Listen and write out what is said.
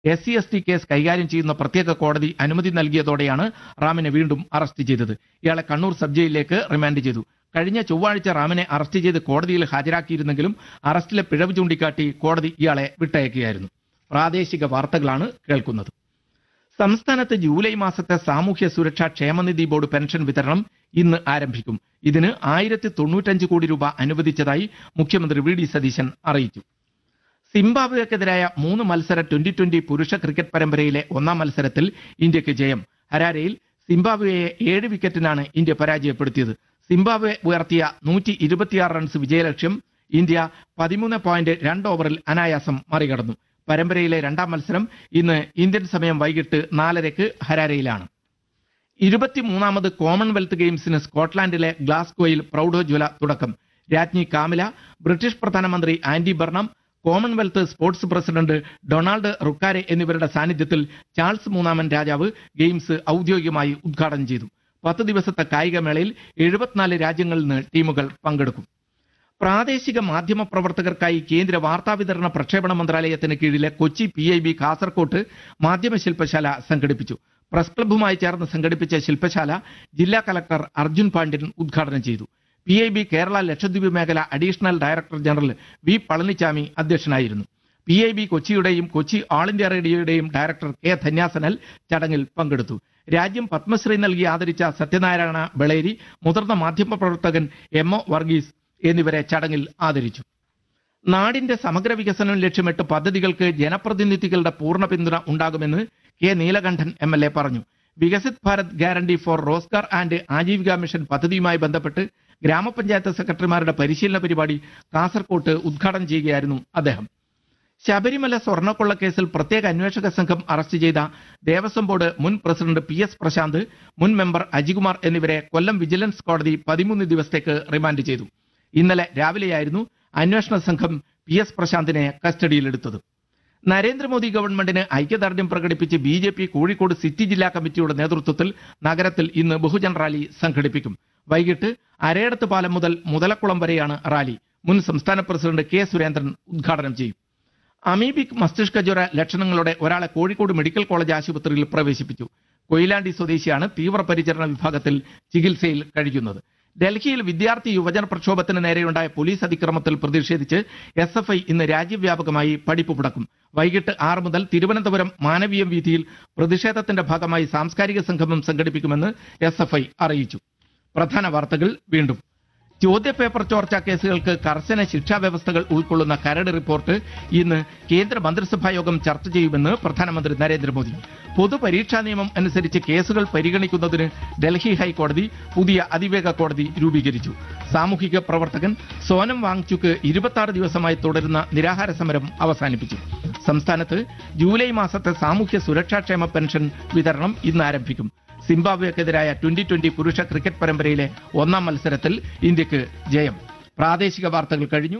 S C S T case കൈകാര്യം ചെയ്യുന്ന പ്രത്യേക കോടതി അനുമതി നൽകിയതോടെയാണ് റാമിനെ വീണ്ടും അറസ്റ്റ് ചെയ്തത് ഇയാളെ കണ്ണൂർ സബ് ജയിലിലേക്ക് റിമാൻഡ് ചെയ്തു കഴിഞ്ഞ ചൊവ്വാഴ്ച റാമിനെ അറസ്റ്റ് ചെയ്ത് കോടതിയിൽ ഹാജരാക്കിയിരുന്നെങ്കിലും അറസ്റ്റിലെ പിഴവ് ചൂണ്ടിക്കാട്ടി കോടതി ഇയാളെ വിട്ടയക്കുകയായിരുന്നു പ്രാദേശിക വാർത്തകളാണ് കേൾക്കുന്നത് സംസ്ഥാനത്ത് ജൂലൈ മാസത്തെ സാമൂഹ്യ സുരക്ഷാ ക്ഷേമനിധി ബോർഡ് പെൻഷൻ വിതരണം ഇന്ന് ആരംഭിക്കും ഇതിന് ആയിരത്തി തൊണ്ണൂറ്റഞ്ച് കോടി രൂപ അനുവദിച്ചതായി മുഖ്യമന്ത്രി വി ഡി സതീശൻ അറിയിച്ചു സിംബാബ്വേക്കെതിരായ മൂന്ന് മത്സര ട്വന്റി ട്വന്റി പുരുഷ ക്രിക്കറ്റ് പരമ്പരയിലെ ഒന്നാം മത്സരത്തിൽ ഇന്ത്യക്ക് ജയം ഹരാരയിൽ സിംബാബ്വേയെ ഏഴ് വിക്കറ്റിനാണ് ഇന്ത്യ പരാജയപ്പെടുത്തിയത് സിംബാബ്വെ ഉയർത്തിയ നൂറ്റി ഇരുപത്തിയാറ് റൺസ് വിജയലക്ഷ്യം ഇന്ത്യ പതിമൂന്ന് പോയിന്റ് രണ്ട് ഓവറിൽ അനായാസം മറികടന്നു പരമ്പരയിലെ രണ്ടാം മത്സരം ഇന്ന് ഇന്ത്യൻ സമയം വൈകിട്ട് നാലരയ്ക്ക് ഹരാരയിലാണ് ഇരുപത്തിമൂന്നാമത് കോമൺവെൽത്ത് ഗെയിംസിന് സ്കോട്ട്ലാൻഡിലെ ഗ്ലാസ്ഗോയിൽ പ്രൗഢോജ്വല തുടക്കം രാജ്ഞി കാമില ബ്രിട്ടീഷ് പ്രധാനമന്ത്രി Andy Burnham Commonwealth sports president Donald Rukare എന്നിവരുടെ സാന്നിധ്യത്തിൽ ചാൾസ് മൂന്നാമൻ രാജാവ് ഗെയിംസ് ഔദ്യോഗികമായി ഉദ്ഘാടനം ചെയ്തു പത്ത് ദിവസത്തെ കായികമേളയിൽ എഴുപത്തിനാല് രാജ്യങ്ങളിൽ നിന്ന് ടീമുകൾ പങ്കെടുക്കും പ്രാദേശിക മാധ്യമ പ്രവർത്തകർക്കായി കേന്ദ്ര വാർത്താവിതരണ പ്രക്ഷേപണ മന്ത്രാലയത്തിന് കീഴിലെ കൊച്ചി പി ഐ ബി കാസർകോട്ട് മാധ്യമ ശില്പശാല സംഘടിപ്പിച്ചു പ്രസ് ക്ലബ്ബുമായി ചേർന്ന് സംഘടിപ്പിച്ച ശില്പശാല ജില്ലാ കലക്ടർ അർജുൻ പാണ്ഡ്യൻ ഉദ്ഘാടനം ചെയ്തു P I B Kerala Lakshadweep മേഖല additional director general V Palanichami അധ്യക്ഷനായിരുന്നു പി ഐ ബി കൊച്ചിയുടെയും കൊച്ചി ഓൾ ഇന്ത്യ റേഡിയോയുടെയും ഡയറക്ടർ കെ ധന്യാസനൽ ചടങ്ങിൽ പങ്കെടുത്തു രാജ്യം പത്മശ്രീ നൽകി ആദരിച്ച സത്യനാരായണ ബളേരി മുതിർന്ന മാധ്യമ പ്രവർത്തകൻ എം ഒ വർഗീസ് എന്നിവരെ ചടങ്ങിൽ ആദരിച്ചു നാടിന്റെ സമഗ്ര വികസനം ലക്ഷ്യമിട്ട് പദ്ധതികൾക്ക് ജനപ്രതിനിധികളുടെ പൂർണ്ണ പിന്തുണ ഉണ്ടാകുമെന്ന് K Neelakandan M L A പറഞ്ഞു Viksit Bharat guarantee for Rozgar and Ajeevika mission പദ്ധതിയുമായി ബന്ധപ്പെട്ട് ഗ്രാമപഞ്ചായത്ത് സെക്രട്ടറിമാരുടെ പരിശീലന പരിപാടി കാസർകോട്ട് ഉദ്ഘാടനം ചെയ്യുകയായിരുന്നു അദ്ദേഹം ശബരിമല സ്വർണ്ണക്കൊള്ള കേസിൽ പ്രത്യേക അന്വേഷക സംഘം അറസ്റ്റ് ചെയ്ത ദേവസ്വം ബോർഡ് മുൻ പ്രസിഡന്റ് പി എസ് പ്രശാന്ത് മുൻ മെമ്പർ അജികുമാർ എന്നിവരെ കൊല്ലം വിജിലൻസ് കോടതി പതിമൂന്ന് ദിവസത്തേക്ക് റിമാൻഡ് ചെയ്തു ഇന്നലെ രാവിലെയായിരുന്നു അന്വേഷണ സംഘം പി എസ് പ്രശാന്തിനെ കസ്റ്റഡിയിലെടുത്തത് നരേന്ദ്രമോദി ഗവൺമെന്റിന് ഐക്യദാർഢ്യം പ്രകടിപ്പിച്ച് B J P Kozhikode city ജില്ലാ കമ്മിറ്റിയുടെ നേതൃത്വത്തിൽ നഗരത്തിൽ ഇന്ന് ബഹുജൻ റാലി സംഘടിപ്പിക്കും വൈകിട്ട് അരയടത്ത് പാലം മുതൽ മുതലക്കുളം വരെയാണ് റാലി മുൻ സംസ്ഥാന പ്രസിഡന്റ് കെ സുരേന്ദ്രൻ ഉദ്ഘാടനം ചെയ്യും അമീബിക് മസ്തിഷ്ക ജ്വര ലക്ഷണങ്ങളോടെ ഒരാളെ കോഴിക്കോട് മെഡിക്കൽ കോളേജ് ആശുപത്രിയിൽ പ്രവേശിപ്പിച്ചു കൊയിലാണ്ടി സ്വദേശിയാണ് തീവ്രപരിചരണ വിഭാഗത്തിൽ ചികിത്സയിൽ കഴിയുന്നത് ഡൽഹിയിൽ വിദ്യാർത്ഥി യുവജന പ്രക്ഷോഭത്തിന് നേരെയുണ്ടായ പോലീസ് അതിക്രമത്തിൽ പ്രതിഷേധിച്ച് എസ് എഫ് ഐ ഇന്ന് രാജ്യവ്യാപകമായി പഠിപ്പ് മുടക്കും വൈകിട്ട് ആറ് മുതൽ തിരുവനന്തപുരം മാനവീയം വീതിയിൽ പ്രതിഷേധത്തിന്റെ ഭാഗമായി സാംസ്കാരിക സംഗമം സംഘടിപ്പിക്കുമെന്ന് എസ് എഫ് ഐ അറിയിച്ചു പ്രധാന വാർത്തകൾ വീണ്ടും ചോദ്യപേപ്പർ ചോർച്ചാ കേസുകൾക്ക് കർശന ശിക്ഷാ വ്യവസ്ഥകൾ ഉൾക്കൊള്ളുന്ന കരട് റിപ്പോർട്ട് ഇന്ന് കേന്ദ്ര മന്ത്രിസഭാ യോഗം ചർച്ച ചെയ്യുമെന്ന് പ്രധാനമന്ത്രി നരേന്ദ്രമോദി പൊതുപരീക്ഷാ നിയമം അനുസരിച്ച് കേസുകൾ പരിഗണിക്കുന്നതിന് ഡൽഹി ഹൈക്കോടതി പുതിയ അതിവേഗ കോടതി രൂപീകരിച്ചു സാമൂഹിക പ്രവർത്തകൻ സോനം വാങ്ചുക്ക് ഇരുപത്തി ആറ് ദിവസമായി തുടരുന്ന നിരാഹാര സമരം അവസാനിപ്പിച്ചു സംസ്ഥാനത്ത് ജൂലൈ മാസത്തെ സാമൂഹ്യ സുരക്ഷാക്ഷേമ പെൻഷൻ വിതരണം ഇന്ന് ആരംഭിക്കും സിംബാബ്വേക്കെതിരായ ട്വന്റി ട്വന്റി പുരുഷ ക്രിക്കറ്റ് പരമ്പരയിലെ ഒന്നാം മത്സരത്തിൽ ഇന്ത്യക്ക് ജയം പ്രാദേശിക വാർത്തകൾ കഴിഞ്ഞു